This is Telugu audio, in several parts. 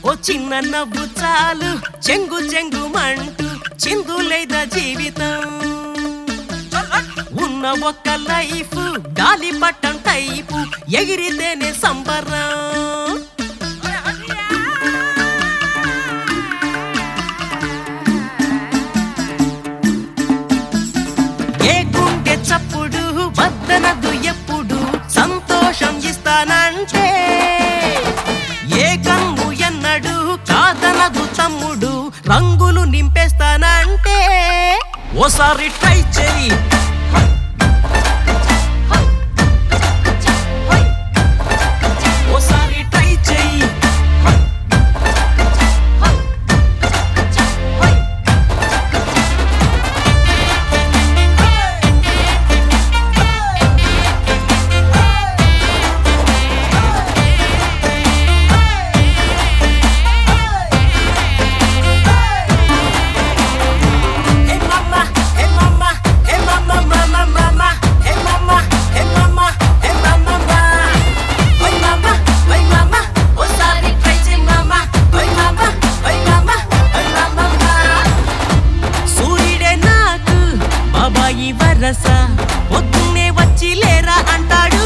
ఓ చిన్న నవ్వు చాలు చెంగు చెంగు మంటూ చిందులేదా జీవితం ఉన్న ఒక్క లైఫ్ గాలి పట్టం టైపు ఎగిరితేనే సంబరం ఏ గుండె చప్పుడు వద్దనదు ఎప్పుడు సంతోషం ఇస్తానంటే ఏ కన్ను ఎన్నడు కాదనదు తమ్ముడు రంగులు నింపేస్తానంటే ఓసారి ట్రై చెయ్యి ఓసారి ట్రై చెయ్యి Hey mama, hey mama, hey mama, mama, mama, hey mama, hey mama, hey mama, mama. Oi mama, oi mama, ఓసారి try చెయ్ mama. Oi mama, oi mama, oi mama, mama. సూర్యుడే నాకు బాబాయి వరస పొద్దున్నే వచ్చి లేరా అంటాడు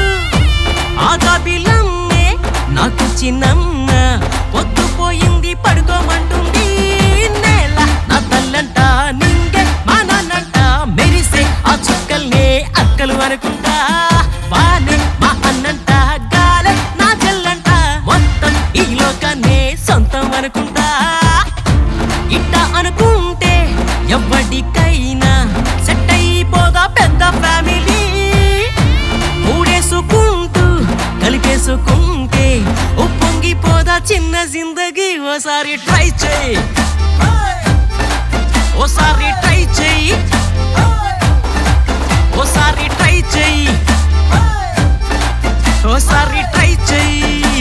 ఆగాబిలమ్మే నాకు చిన్నమ్మ పొద్దుపోయింది పడుకోమంటుంది నేల నా తల్లంట నింగే మా నాన్నంట మెరిసే ఆ చుక్కల్నే అక్కలు అనుకుంటా వానే మా అన్నంట గాలే నా చెల్లంట మొత్తం ఈ లోకాన్నే సొంతం అనుకుంటా ఇట్ట అనుకుంటే ఎవ్వడికైనా సెట్ అయిపోదా పెద్ద ఫ్యామిలీ మూడేసుకుంటూ కలిపేసుకుంటే ఉప్పొంగిపోదా చిన్న జిందగీ ఓసారి ట్రై చేయి ఓసారి ట్రై చేయి ఓసారి ట్రై చేయి ఓసారి ట్రై చేయి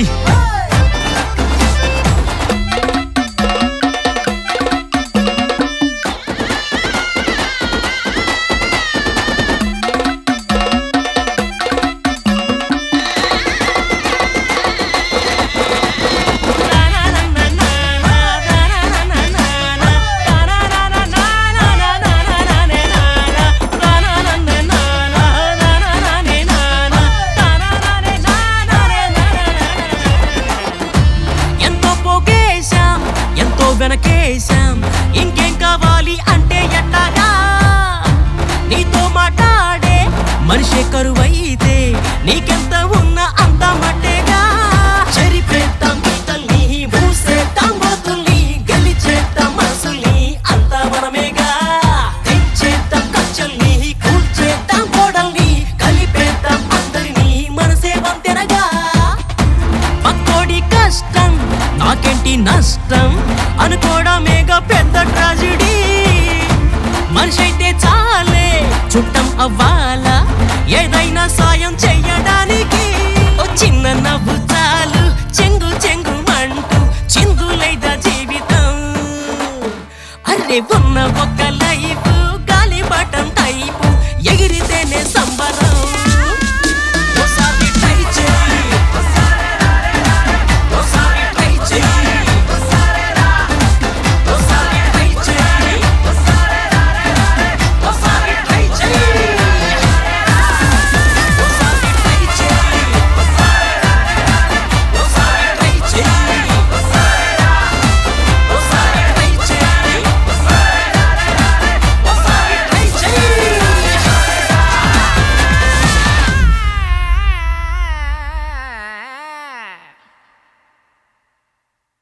ఎంతో పోగేశాం ఎంతో వెనకేశాం ఇంకేం కావాలి అంటే ఎట్టాగా నీతో మాట్లాడే మనిషే కరువైతే నీకెంత ఉన్నా అంత మట్టేగా చెరిపేద్దాం గీతల్ని మూసేద్దాం బతుల్ని గెలిచేద్దాం మనసుల్ని అంతా మనమేగా తెంచేద్దాం కచ్చల్ని కూల్చేద్దాం గోడల్ని కలిపేద్దాం అందరినీ మనసే వంతెనగా పక్కోడి కష్టం నాకేంటి నష్టం అనుకోవడమేగా పెద్ద ట్రాజిడీ మనిషి అయితే చాలే చుట్టం అవ్వాలా ఏదైనా సాయం చెయ్యడానికి ఓ చిన్న నవ్వు చాలు చెంగు చెంగు మంటూ చిందులైదా జీవితం అరే ఉన్న ఒక్క లైఫ్ గాలి బటం టైపు ఎగిరితేనే సంబరం